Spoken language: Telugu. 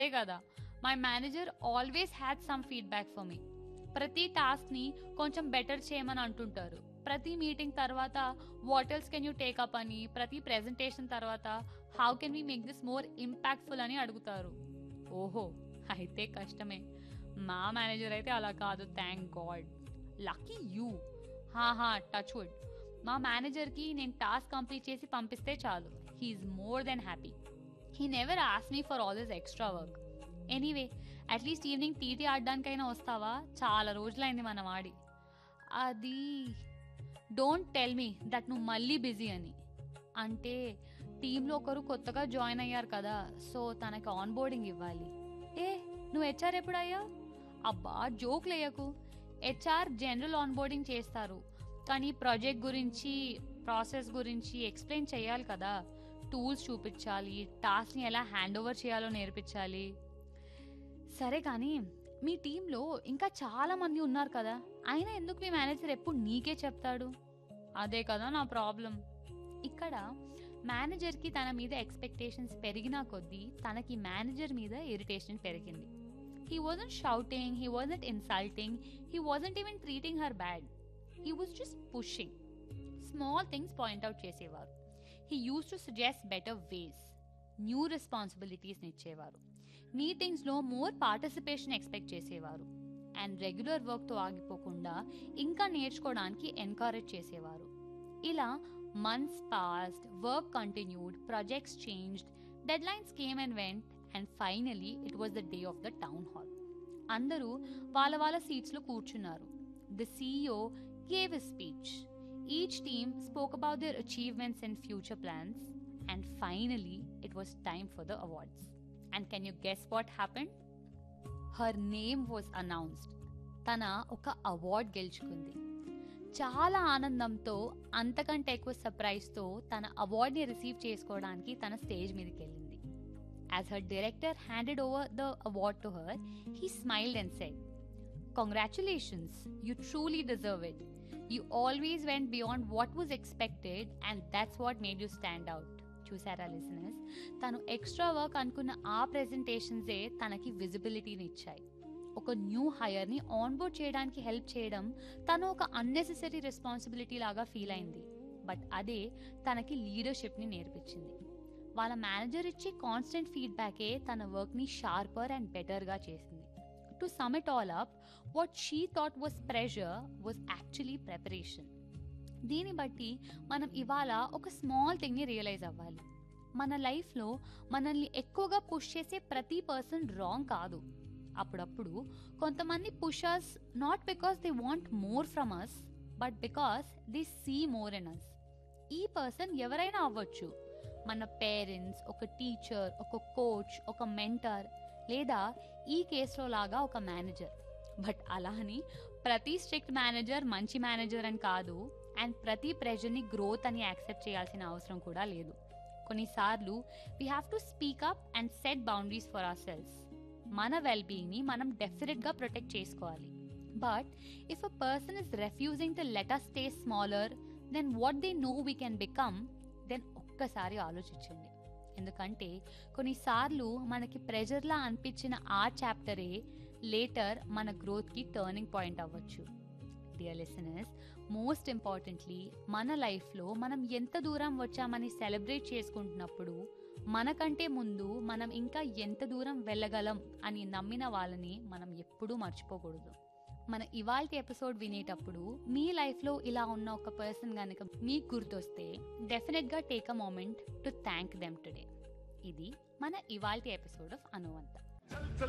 అదే కదా my manager always had some feedback for me ప్రతి టాస్క్ని కొంచెం బెటర్ చేయమని అంటుంటారు ప్రతి మీటింగ్ తర్వాత what else can you take up అని ప్రతి ప్రెజెంటేషన్ తర్వాత how can we make this more impactful అని అడుగుతారు ఓహో అయితే కష్టమే మా మేనేజర్ అయితే అలా కాదు థ్యాంక్ గాడ్ లక్కీ యూ హా టచ్ వుడ్ మా మేనేజర్కి నేను టాస్క్ కంప్లీట్ చేసి పంపిస్తే చాలు he's more than happy he never ask me for all this extra work anyway at least evening TT ఆడడానికైనా వస్తావా చాలా రోజులైంది మనం ఆడి అది డోంట్ టెల్ మీ దట్ నువ్వు మళ్ళీ బిజీ అని అంటే టీంలో ఒకరు కొత్తగా జాయిన్ అయ్యారు కదా సో తనకి ఆన్ బోర్డింగ్ ఇవ్వాలి ఏ నువ్వు హెచ్ఆర్ ఎప్పుడయ్యా అబ్బా జోక్ లేయకు హెచ్ఆర్ జనరల్ ఆన్ బోర్డింగ్ చేస్తారు కానీ ప్రాజెక్ట్ గురించి ప్రాసెస్ గురించి ఎక్స్ప్లెయిన్ చేయాలి కదా టూల్స్ చూపించాలి టాస్క్ని ఎలా హ్యాండ్ ఓవర్ చేయాలో నేర్పించాలి సరే కానీ మీ టీంలో ఇంకా చాలా మంది ఉన్నారు కదా అయినా ఎందుకు మీ మేనేజర్ ఎప్పుడు నీకే చెప్తాడు అదే కదా నా ప్రాబ్లం ఇక్కడ మేనేజర్కి తన మీద ఎక్స్పెక్టేషన్స్ పెరిగినా కొద్దీ తనకి మేనేజర్ మీద ఇరిటేషన్ పెరిగింది he wasn't shouting he wasn't insulting he wasn't even treating her bad he was just pushing small things point out చేసేవారు he used to suggest better ways new రెస్పాన్సిబిలిటీస్ని ఇచ్చేవారు మీటింగ్స్లో మోర్ పార్టిసిపేషన్ ఎక్స్పెక్ట్ చేసేవారు అండ్ రెగ్యులర్ వర్క్తో ఆగిపోకుండా ఇంకా నేర్చుకోవడానికి ఎంకరేజ్ చేసేవారు ఇలా months passed work continued projects changed deadlines came and went and finally it was the day of the town hall అందరూ వాళ్ళ వాళ్ళ సీట్స్లో కూర్చున్నారు the CEO gave a speech each team spoke about their achievements and future plans and finally it was time for the awards and can you guess what happened her name was announced తన ఒక అవార్డ్ గెలుచుకుంది చాలా ఆనందంతో అంతకంటే ఎక్కువ సర్ప్రైజ్తో తన అవార్డ్ని రిసీవ్ చేసుకోవడానికి తన స్టేజ్ మీదకి వెళ్ళింది as her director handed over the award to her he smiled and said congratulations you truly deserve it you always went beyond what was expected and that's what made you stand out చూసారా లిసనర్స్ తను ఎక్స్ట్రా వర్క్ అనుకున్న ఆ ప్రెజెంటేషన్సే తనకి విజిబిలిటీని ఇచ్చాయి ఒక న్యూ హైయర్ని ఆన్బోర్డ్ చేయడానికి హెల్ప్ చేయడం తను ఒక అన్నెసెసరీ రెస్పాన్సిబిలిటీ లాగా ఫీల్ అయింది బట్ అదే తనకి లీడర్షిప్ని నేర్పించింది వాళ్ళ మేనేజర్ ఇచ్చే కాన్స్టెంట్ ఫీడ్బ్యాకే తన వర్క్ని షార్పర్ అండ్ బెటర్గా చేసింది to sum it all up what she thought was pressure was actually preparation దీన్ని బట్టి మనం ఇవాళ ఒక స్మాల్ థింగ్ని రియలైజ్ అవ్వాలి మన లైఫ్లో మనల్ని ఎక్కువగా పుష్ చేసే ప్రతి పర్సన్ రాంగ్ కాదు అప్పుడప్పుడు కొంతమంది pushers not because they want more from us but because they see more in us ఈ పర్సన్ ఎవరైనా అవ్వచ్చు మన పేరెంట్స్ ఒక టీచర్ ఒక కోచ్ ఒక మెంటర్ లేదా ఈ కేసులో లాగా ఒక మేనేజర్ బట్ అలా అని ప్రతి స్ట్రిక్ట్ మేనేజర్ మంచి మేనేజర్ అని కాదు అండ్ ప్రతి ప్రెజర్ని గ్రోత్ అని యాక్సెప్ట్ చేయాల్సిన అవసరం కూడా లేదు కొన్నిసార్లు we have to speak up and set boundaries for ourselves మన వెల్ బీయింగ్ని మనం డెఫినెట్గా ప్రొటెక్ట్ చేసుకోవాలి but if a person is refusing to let us stay smaller then what they know we can become then ఒక్కసారి ఆలోచించండి ఎందుకంటే కొన్నిసార్లు మనకి ప్రెజర్లా అనిపించిన ఆ చాప్టరే లేటర్ మన గ్రోత్కి టర్నింగ్ పాయింట్ అవ్వచ్చు డియర్ లిసనర్స్ మోస్ట్ ఇంపార్టెంట్లీ మన లైఫ్లో మనం ఎంత దూరం వచ్చామని సెలబ్రేట్ చేసుకుంటున్నప్పుడు మనకంటే ముందు మనం ఇంకా ఎంత దూరం వెళ్ళగలం అని నమ్మిన వాళ్ళని మనం ఎప్పుడూ మర్చిపోకూడదు మన ఇవాల్టి ఎపిసోడ్ వినేటప్పుడు మీ లైఫ్లో ఇలా ఉన్న ఒక పర్సన్ కనుక మీకు గుర్తొస్తే డెఫినెట్గా take a moment to thank them today ఇది మన ఇవాల్టి ఎపిసోడ్ ఆఫ్ అనువంత చల్ చల్